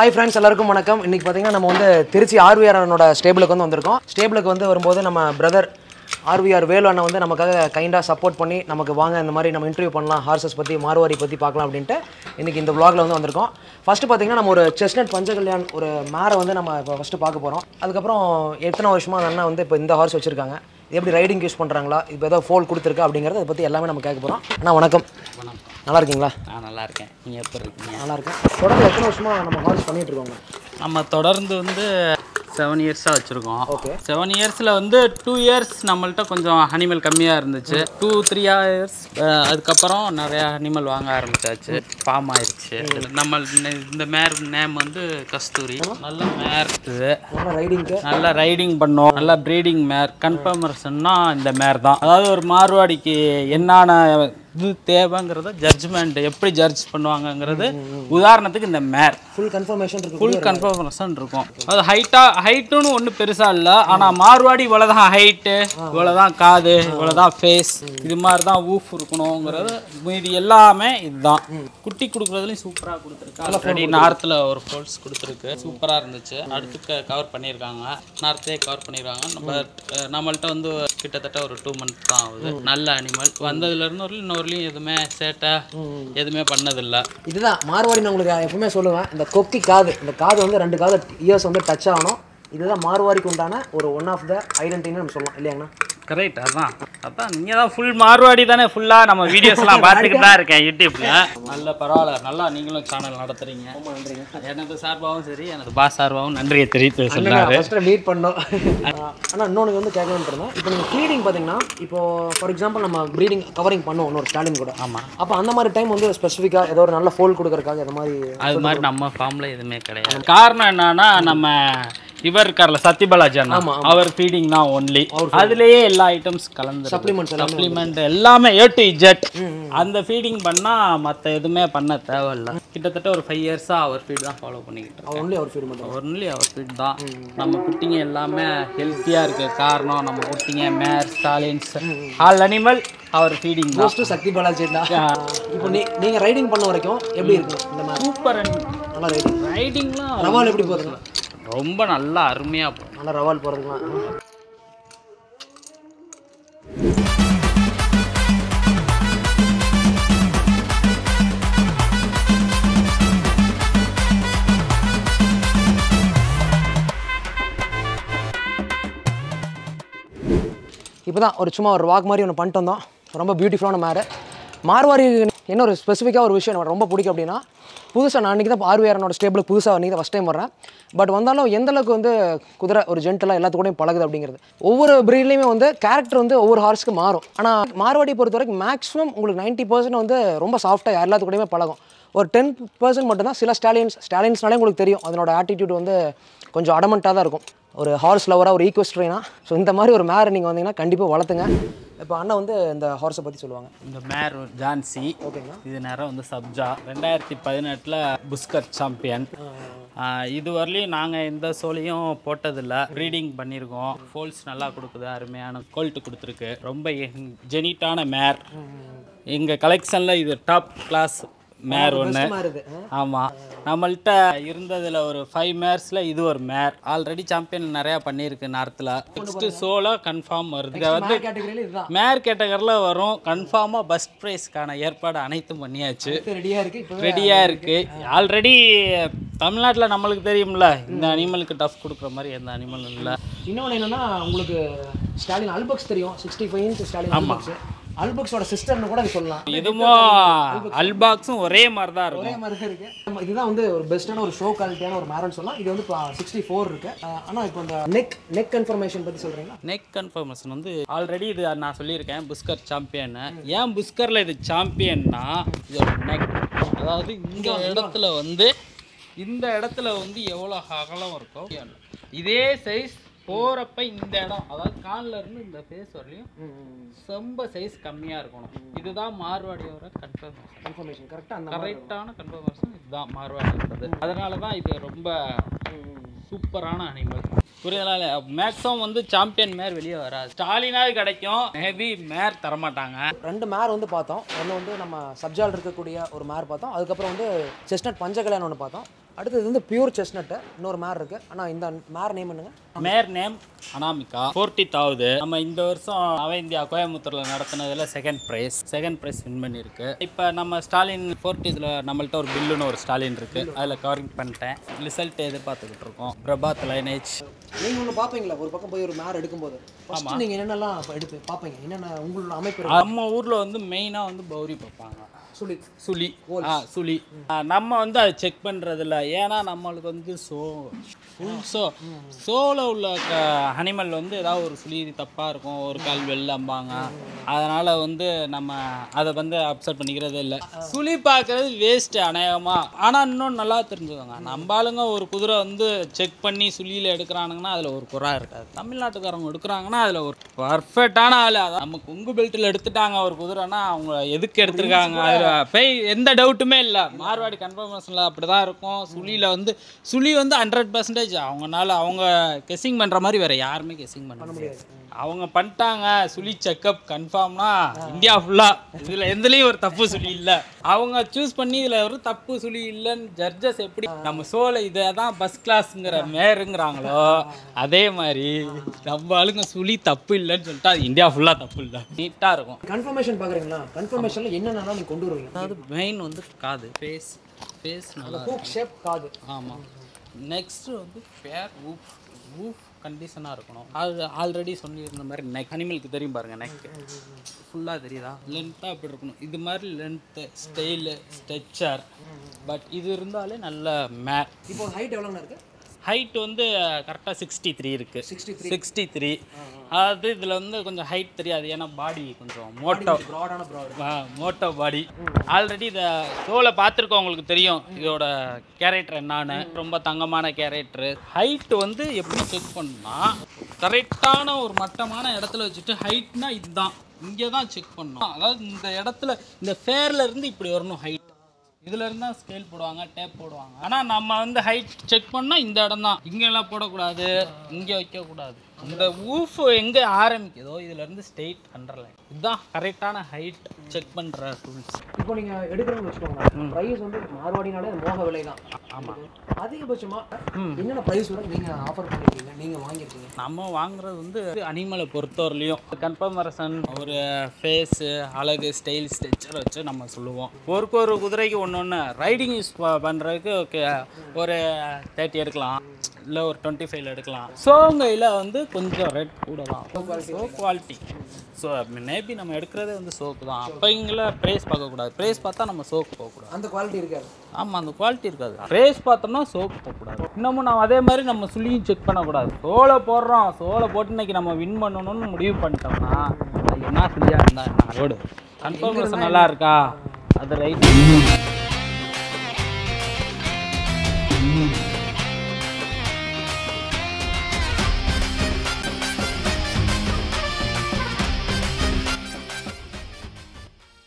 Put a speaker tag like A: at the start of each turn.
A: Hi friends எல்லாருக்கும் வணக்கம் இன்னைக்கு பார்த்தீங்கன்னா நம்ம வந்து திருச்சி ஆர்விஆரனோட ஸ்டேபிளுக்கு வந்து வந்திருக்கோம் ஸ்டேபிளுக்கு வந்து வரும்போது நம்ம பிரதர் ஆர்விஆர் வேலு அண்ணன் வந்து நமக்காக கைண்டாக சப்போர்ட் பண்ணி நமக்கு வாங்க இந்த மாதிரி நம்ம இன்டர்வியூ பண்ணலாம் ஹார்சஸ் பற்றி மார்வாரி பற்றி பார்க்கலாம் அப்படின்ட்டு இன்னைக்கு இந்த vlogல வந்து வந்திருக்கோம் ஃபஸ்ட்டு பார்த்தீங்கன்னா நம்ம ஒரு செஸ்னட் பஞ்சகல்யாண் ஒரு மேரை வந்து நம்ம இப்போ ஃபஸ்ட்டு பார்க்க போகிறோம் அதுக்கப்புறம் எத்தனை வருஷமா அந்த அண்ணன் வந்து இப்போ இந்த ஹார்ஸ் வச்சிருக்காங்க இது எப்படி ரைடிங் யூஸ் பண்ணுறாங்களா இப்போ ஏதோ ஃபோல் கொடுத்துருக்கா அப்படிங்கிறத அதை பற்றி எல்லாமே நம்ம கேட்க போகிறோம் அண்ணா வணக்கம் நல்லா இருக்கீங்களா
B: நான் நல்லா இருக்கேன் நீங்கள் எப்படி இருக்கீங்க
A: நல்லா இருக்கேன் தொடர்ந்து எத்தனை வருஷமா நம்ம ஹார்ஸ் பண்ணிட்டு இருக்கோங்க
B: நம்ம தொடர்ந்து வந்து செவன் இயர்ஸாக வச்சுருக்கோம்
A: Okay.
B: செவன் இயர்ஸில் வந்து டூ இயர்ஸ் நம்மள்ட்ட கொஞ்சம் அனிமல் கம்மியாக இருந்துச்சு டூ த்ரீ இயர்ஸ் அதுக்கப்புறம் நிறையா அனிமல் வாங்க ஆரம்பிச்சாச்சு ஃபார்ம் ஆயிடுச்சு நம்ம இந்த- இந்த மேர் நேம் வந்து கஸ்தூரி நல்ல மேர் இது
A: நல்லா ரைடிங்க்கு
B: நல்லா ரைடிங் பண்ணோம் நல்லா ப்ரீடிங் மேர் கன்ஃபர்மேஷன்னா இந்த மேர் தான் அதாவது ஒரு மார்வாடிக்கு என்னென்ன இது தேவைங்கிறத ஜட்ஜ்மெண்ட் எப்படி ஜட்ஜ் பண்ணுவாங்கங்கிறது உதாரணத்துக்கு இந்த மேர்
A: ஃபுல் கன்ஃபர்மேஷன் இருக்கு
B: ஃபுல் கன்ஃபர்மேஷன் இருக்கும் அது ஹைட்டா ஹைட்டுன்னு ஒன்றும் பெருசா இல்லை ஆனா மார்வாடி இவ்வளோதான் ஹைட்டு இவ்வளோதான் காது இவ்வளோதான் ஃபேஸ் இது மாதிரி தான் ஊஃப் இருக்கணுங்கிறது மீதி எல்லாமே இதுதான் குட்டி கொடுக்குறதுலையும் சூப்பராக கொடுத்துருக்கு ஆல்ரெடி நார்த்தில் ஒரு ஃபோல்ஸ் கொடுத்துருக்கு சூப்பராக இருந்துச்சு அடுத்து கவர் பண்ணியிருக்காங்க நார்த்தே கவர் பண்ணியிருக்காங்க நம்ம அஹ், நம்மள்ட்ட வந்து கிட்டத்தட்ட ஒரு டூ மந்த் தான் ஆகுது நல்ல அனிமல் வந்ததுலேருந்து ஒரு இன்னொருலையும் எதுவுமே சேட்டை எதுவுமே பண்ணதில்லை
A: இதுதான் மார்வாடி நான் உங்களுக்கு எப்பவுமே சொல்லுவேன் இந்த கொக்கி காது இந்த காது வந்து ரெண்டு காது இயர்ஸ் வந்து டச் ஆகணும் இதுதான் மார்வாடிக்கு உண்டான ஒரு ஒன் ஆஃப் த ஐடென்டிட்டின்னு நம்ம சொல்லலாம் இல்லையாங்கண்ணா
B: கரெக்ட் அதான் அதான் நீங்கள் தான் ஃபுல் மார்வாடி தானே ஃபுல்லாக நம்ம வீடியோஸ்லாம் பார்த்துக்கிட்டு தான் இருக்கேன் யூடியூப்ல நல்ல பரவாயில்ல நல்லா நீங்களும் சேனல் நடத்துறீங்க எனது சார்பாகவும் சரி எனது பாஸ் சார்பாகவும் நன்றியை தெரிவித்து சொன்னாரு
A: ஃபஸ்ட்டு மீட் பண்ணோம் ஆனால் இன்னொன்று வந்து கேட்கணும்னு இருந்தேன் இப்போ நீங்கள் ஃபீடிங் பார்த்தீங்கன்னா இப்போ ஃபார் எக்ஸாம்பிள் நம்ம ப்ரீடிங் கவரிங் பண்ணுவோம் இன்னொரு ஸ்டாலின் கூட
B: ஆமாம்
A: அப்போ அந்த மாதிரி டைம் வந்து ஸ்பெசிஃபிக்காக ஏதோ ஒரு நல்ல ஃபோல் கொடுக்கறதுக்காக இந்த மாதிரி
B: அது மாதிரி நம்ம ஃபார்ம்ல எதுவுமே கிடையாது காரணம் என்னன்னா நம்ம இவர் இருக்கார்ல சத்யபாலாஜி அண்ணா அவர் ஃபீடிங் தான் ஒன்லி அதுலயே எல்லா ஐட்டம்ஸ் கலந்து
A: Supplements எல்லாமே
B: சப்ளிமெண்ட் எல்லாமே ஏ டு இஜெட் அந்த ஃபீடிங் பண்ணா மத்த எதுவுமே பண்ண தேவையில்ல கிட்டத்தட்ட ஒரு ஃபைவ் இயர்ஸா அவர் ஃபீட் தான் ஃபாலோ பண்ணிக்கிட்டு இருக்கேன்
A: ஒன்லி அவர் ஃபீட் மட்டும்
B: ஒன்லி அவர் ஃபீட் தான் நம்ம குட்டிங்க எல்லாமே ஹெல்த்தியாக இருக்க காரணம் நம்ம குட்டிங்க mare stallions all animal our feeding தான்
A: ஃபஸ்ட்டு சக்தி பாலாஜி இப்போ நீ நீங்கள் ரைடிங் பண்ண வரைக்கும் எப்படி இருக்கும் இந்த மாதிரி
B: சூப்பர்
A: நல்லா ரைடிங்
B: ரைடிங்லாம்
A: ரவால் எப்படி போகுதுங்க
B: ரொம்ப நல்லா அருமையாக போகும்
A: நல்லா ரவால் போகிறதுலாம் இப்போ தான் ஒரு சும்மா ஒரு வாக் மாதிரி ஒன்று பண்ணிட்டு வந்தோம் ரொம்ப பியூட்டிஃபுல்லான மேரு மார்வாரி என்ன ஒரு ஸ்பெசிஃபிக்காக ஒரு விஷயம் எனக்கு ரொம்ப பிடிக்கும் அப்படின்னா புதுசாக நான் அன்றைக்கி தான் ஆர்விஆரனோட ஸ்டேபிள் புதுசாக அன்றைக்கி தான் ஃபஸ்ட் டைம் வர்றேன் பட் வந்தாலும் எந்த அளவுக்கு வந்து குதிரை ஒரு ஜென்டலாக எல்லாத்து கூடயும் பழகுது அப்படிங்கிறது ஒவ்வொரு ப்ரீட்லேயுமே வந்து கேரக்டர் வந்து ஒவ்வொரு ஹார்ஸ்க்கு மாறும் ஆனால் மார்வாடி பொறுத்த வரைக்கும் மேக்ஸிமம் உங்களுக்கு நைன்ட்டி பர்சன்ட் வந்து ரொம்ப சாஃப்டாக எல்லாத்து கூடயுமே பழகும் ஒரு டென் பர்சன்ட் மட்டும்தான் சில ஸ்டாலியன்ஸ் ஸ்டாலியன்ஸ்னாலே உங்களுக்கு தெரியும் அதனோட ஆட்டிடியூட் வந்து கொஞ்சம் அடமெண்ட்டாக தான் இருக்கும் ஒரு ஹார்ஸ் லவராக ஒரு ஈக்குவஸ்ட்ரைனாக ஸோ இந்த மாதிரி ஒரு மேரை நீங்கள் வந்தீங்கன்னா கண்டிப்பாக வளர்த்துங்க இப்போ அண்ணன் வந்து இந்த ஹார்ஸை பற்றி சொல்லுவாங்க
B: இந்த மேர் ஜான்சி
A: ஓகேங்களா
B: இது நேரம் வந்து சப்ஜா ரெண்டாயிரத்தி பதினெட்டில் புஸ்கர் சாம்பியன் இது வரலையும் நாங்கள் எந்த சோலையும் போட்டதில்ல ப்ரீடிங் பண்ணியிருக்கோம் ஃபோல்ஸ் நல்லா கொடுக்குது அருமையான கோல்ட்டு கொடுத்துருக்கு ரொம்ப ஜெனிட்டான மேர் எங்கள் கலெக்ஷனில் இது டாப் கிளாஸ் மேர் ஒன்று
A: மாறுது
B: ஆமாம் நம்மள்ட்ட இருந்ததில் ஒரு ஃபைவ் மேர்ஸில் இது ஒரு மேர் ஆல்ரெடி சாம்பியன் நிறையா பண்ணியிருக்கு நார்த்தில் நெக்ஸ்ட்டு சோலோ கன்ஃபார்ம் வருது இதை வந்து
A: கேட்டகரியில் இதுதான்
B: மேர் கேட்டகரியில் வரும் கன்ஃபார்மாக பஸ்ட் ப்ரைஸ்க்கான ஏற்பாடு அனைத்தும் பண்ணியாச்சு
A: ரெடியாக இருக்குது இப்போ
B: ரெடியாக இருக்குது ஆல்ரெடி தமிழ்நாட்டில் நம்மளுக்கு தெரியும்ல இந்த அனிமலுக்கு டஃப் கொடுக்குற மாதிரி எந்த அனிமலும் இல்லை
A: இன்னொன்று என்னன்னா உங்களுக்கு ஸ்டாலின் அல்பக்ஸ் தெரியும் சிக்ஸ்டி ஃபைவ் இன்ச் ஸ்டாலின் அல்பக்ஸ் அல்பக்ஸோட சிஸ்டர்னு கூட இது சொல்லலாம்
B: இதுவும் அல்பாக்ஸும் ஒரே மாதிரி தான் இருக்கும்
A: ஒரே மாதிரி தான் இருக்கு நம்ம இதுதான் வந்து ஒரு பெஸ்ட்டான ஒரு ஷோ குவாலிட்டியான ஒரு மேரன் சொல்லலாம் இது வந்து சிக்ஸ்டி ஃபோர் இருக்கு ஆனால் இப்போ இந்த நெக் நெக் கன்ஃபர்மேஷன் பற்றி சொல்கிறீங்களா
B: நெக் கன்ஃபர்மேஷன் வந்து ஆல்ரெடி இது நான் சொல்லியிருக்கேன் புஸ்கர் சாம்பியன் ஏன் புஸ்கரில் இது சாம்பியன்னா இதோட நெக் அதாவது இந்த இடத்துல வந்து இந்த இடத்துல வந்து எவ்வளோ அகலம் இருக்கும் இதே சைஸ் போகிறப்ப இந்த இடம் அதாவது கால்ல இருந்து இந்த ஃபேஸ் வரலையும் ரொம்ப சைஸ் கம்மியாக இருக்கணும் இதுதான் மார்வாடியோட கன்ஃபர்மேஷன்
A: கன்ஃபர்மேஷன் கரெக்டாக அந்த
B: கரெக்டான கன்ஃபர்மேஷன் இதுதான் மார்வாடின்றது அதனால தான் இது ரொம்ப சூப்பரான அனிமல் புரியுதா மேக்ஸிமம் வந்து சாம்பியன் மேர் வெளியே வராது ஸ்டாலினாவது கிடைக்கும் மேபி மேர் தரமாட்டாங்க
A: ரெண்டு மேர் வந்து பார்த்தோம் ஒன்று வந்து நம்ம சப்ஜால் இருக்கக்கூடிய ஒரு மேர் பார்த்தோம் அதுக்கப்புறம் வந்து செஸ்னட் பஞ்சகல்யாணம் ஒன்று பார்த்தோம் அடுத்தது வந்து பியூர் செஸ்னட்டு இன்னொரு மேர் இருக்குது ஆனால் இந்த மேர் நேம் என்னங்க
B: மேர் நேம் அனாமிகா ஃபோர்டீத் ஆகுது நம்ம இந்த வருஷம் நவ இந்தியா கோயம்புத்தூர்ல நடத்தினதுல second prize second prize win பண்ணியிருக்கு இப்போ நம்ம ஸ்டாலின் ஃபோர்டீத்தில் நம்மள்ட்ட ஒரு பில்லுன்னு ஒரு ஸ்டாலின் இருக்கு அதில் கவரிங் பண்ணிட்டேன் ரிசல்ட் எதிர்பார்த்துக்கிட்டு இருக்கோம் பிரபாத் லைனேஜ்
A: நீங்கள் ஒன்று பார்ப்பீங்களா ஒரு பக்கம் போய் ஒரு மேர் எடுக்கும்போது ஃபஸ்ட்டு நீங்கள் என்னென்னலாம் அப்ப எடுத்து பார்ப்பீங்க என்னென்ன உங்களோட அமைப்பு
B: நம்ம ஊரில் வந்து மெயினாக வந்து பௌரி பார்ப்பாங்க
A: சொல்லி
B: சுழி ஆ சுழி ஆ, நம்ம வந்து அதை செக் பண்ணுறதில்ல ஏன்னா நம்மளுக்கு வந்து சோ ஃபுல் சோ சோல உள்ள அனிமல் வந்து ஏதாவது ஒரு சுழி தப்பாக இருக்கும் ஒரு கால் வெள்ளம்பாங்க அதனால் வந்து நம்ம அதை வந்து அப்செட் பண்ணிக்கிறதே இல்லை சுழி பார்க்குறது வேஸ்ட்டு அநேகமாக ஆனால் இன்னும் நல்லா தெரிஞ்சுக்கோங்க நம்ம ஆளுங்க ஒரு குதிரை வந்து செக் பண்ணி சுழியில் எடுக்கிறானுங்கன்னா அதில் ஒரு குறை இருக்காது தமிழ்நாட்டுக்காரங்க எடுக்கிறாங்கன்னா அதில் ஒரு பர்ஃபெக்டான ஆள் அதான் நம்ம கொங்கு பெல்ட்டில் எடுத்துட்டாங்க ஒரு குதிரைனா அவங்க எதுக்கு எடுத்திருக்காங்க அதில் போய் எந்த டவுட்டுமே இல்லை மார்வாடி கன்ஃபர்மேஷனில் அப்படி தான் இருக்கும் சுழியில் வந்து சுழி வந்து ஹண்ட்ரட் பர்சன்டேஜ் அவங்கனால அவங்க கெஸ்ஸிங் பண்ணுற மாதிரி வேறு யாருமே கெஸ்ஸிங் பண்ண முடியாது அவங்க பண்ணிட்டாங்க சுழி செக்கப் கன்ஃபார்ம்னா இந்தியா ஃபுல்லாக இதில் எதுலேயும் ஒரு தப்பு சுழி இல்லை அவங்க சூஸ் பண்ணி இதில் ஒரு தப்பு சுழி இல்லைன்னு ஜட்ஜஸ் எப்படி நம்ம சோலை இதை தான் பஸ் கிளாஸுங்கிற மேருங்கிறாங்களோ அதே மாதிரி நம்ம ஆளுங்க சுழி தப்பு இல்லைன்னு சொல்லிட்டு அது இந்தியா ஃபுல்லாக தப்பு இல்லை நீட்டாக இருக்கும்
A: கன்ஃபர்மேஷன் பார்க்குறீங்களா கன்ஃபர்மேஷனில் என்னென்னலாம் நீங்கள் கொண்டு வருவீங்க
B: அதாவது மெயின் வந்து காது ஃபேஸ் ஃபேஸ் நல்லா
A: ஹூக் ஷேப் காது
B: ஆமாம் நெக்ஸ்ட்டு வந்து ஃபேர் ஊஃப் ஊஃப் கண்டிஷனாக இருக்கணும் அது ஆல்ரெடி சொல்லியிருந்த மாதிரி நெக் அனிமலுக்கு தெரியும் பாருங்கள் நெக் ஃபுல்லாக தெரியுதா லென்த்தாக அப்படி இருக்கணும் இது மாதிரி லென்த்து ஸ்டைலு ஸ்ட்ரெச்சர் பட் இது இருந்தாலே நல்ல மே
A: இப்போ ஹைட் எவ்வளோண்ணா இருக்குது
B: ஹைட் வந்து கரெக்டாக சிக்ஸ்டி த்ரீ இருக்குது
A: 63.
B: சிக்ஸ்டி த்ரீ அதாவது இதில் வந்து கொஞ்சம் ஹைட் தெரியாது ஏன்னா பாடி கொஞ்சம் மோட்டோ
A: ப்ராடான ப்ராடு
B: மோட்டோ பாடி ஆல்ரெடி இதை ஷோவில் பார்த்துருக்கவங்களுக்கு தெரியும் இதோட கேரக்டர் என்னான்னு ரொம்ப தங்கமான கேரக்டரு ஹைட் வந்து எப்படி செக் பண்ணா கரெக்டான ஒரு மட்டமான இடத்துல வச்சுட்டு ஹைட்னா இதுதான் இங்கே தான் செக் பண்ணணும் அதாவது இந்த இடத்துல இந்த ஃபேர்ல இருந்து இப்படி வரணும் ஹைட் இதுல இருந்தா ஸ்கேல் போடுவாங்க டேப் போடுவாங்க ஆனா நம்ம வந்து ஹைட் செக் பண்ணா இந்த இடம் தான் இங்க எல்லாம் போடக்கூடாது இங்க வைக்க கூடாது இந்த ஊஃப் எங்க ஆரம்பிக்குதோ இதுல இருந்து ஸ்ட்ரெயிட் அண்டர்லைன் இதுதான் கரெக்டான ஹைட் செக் பண்ற டூல்ஸ்
A: இப்போ நீங்கள் எடுக்கிறவங்க வச்சுக்கோங்க ப்ரைஸ் வந்து மார்வாடினாலே அது மோக விலை தான்
B: ஆமா
A: அதிகபட்சமாக என்னென்ன ப்ரைஸ் வரை நீங்கள் ஆஃபர் பண்ணிருக்கீங்க நீங்கள் வாங்கியிருக்கீங்க
B: நம்ம வாங்குறது வந்து அனிமலை பொறுத்தவரையிலையும் கன்ஃபர்மேஷன் ஒரு ஃபேஸு அழகு ஸ்டைல் ஸ்ட்ரெச்சர் வச்சு நம்ம சொல்லுவோம் ஒருக்கு ஒரு குதிரைக்கு ஒன்று ஒன்று ரைடிங் யூஸ் பண்ணுறதுக்கு ஓகே ஒரு தேர்ட்டி எடுக்கலாம் இல்லை ஒரு டுவெண்ட்டி ஃபைவ்ல எடுக்கலாம் சோங்கையில் வந்து கொஞ்சம் ரேட் கூட தான் சோ குவாலிட்டி ஸோ மேபி நம்ம எடுக்கிறதே வந்து சோக்கு தான் அப்போ இங்கே ப்ரைஸ் பார்க்கக்கூடாது ப்ரைஸ் பார்த்தா நம்ம சோக்கு போகக்கூடாது
A: அந்த குவாலிட்டி இருக்காது
B: ஆமாம் அந்த குவாலிட்டி இருக்காது ப்ரைஸ் பார்த்தோம்னா சோப்பு போகக்கூடாது இன்னமும் நான் அதே மாதிரி நம்ம சுள்ளியும் செக் பண்ணக்கூடாது சோலை போடுறோம் சோலை போட்டு இன்னைக்கு நம்ம வின் பண்ணணும்னு முடிவு பண்ணிட்டோம்னா அது என்ன சுள்ளியாக இருந்தா என்ன ரோடு கன்ஃபர்மேஷன் நல்லா இருக்கா அது ரைட்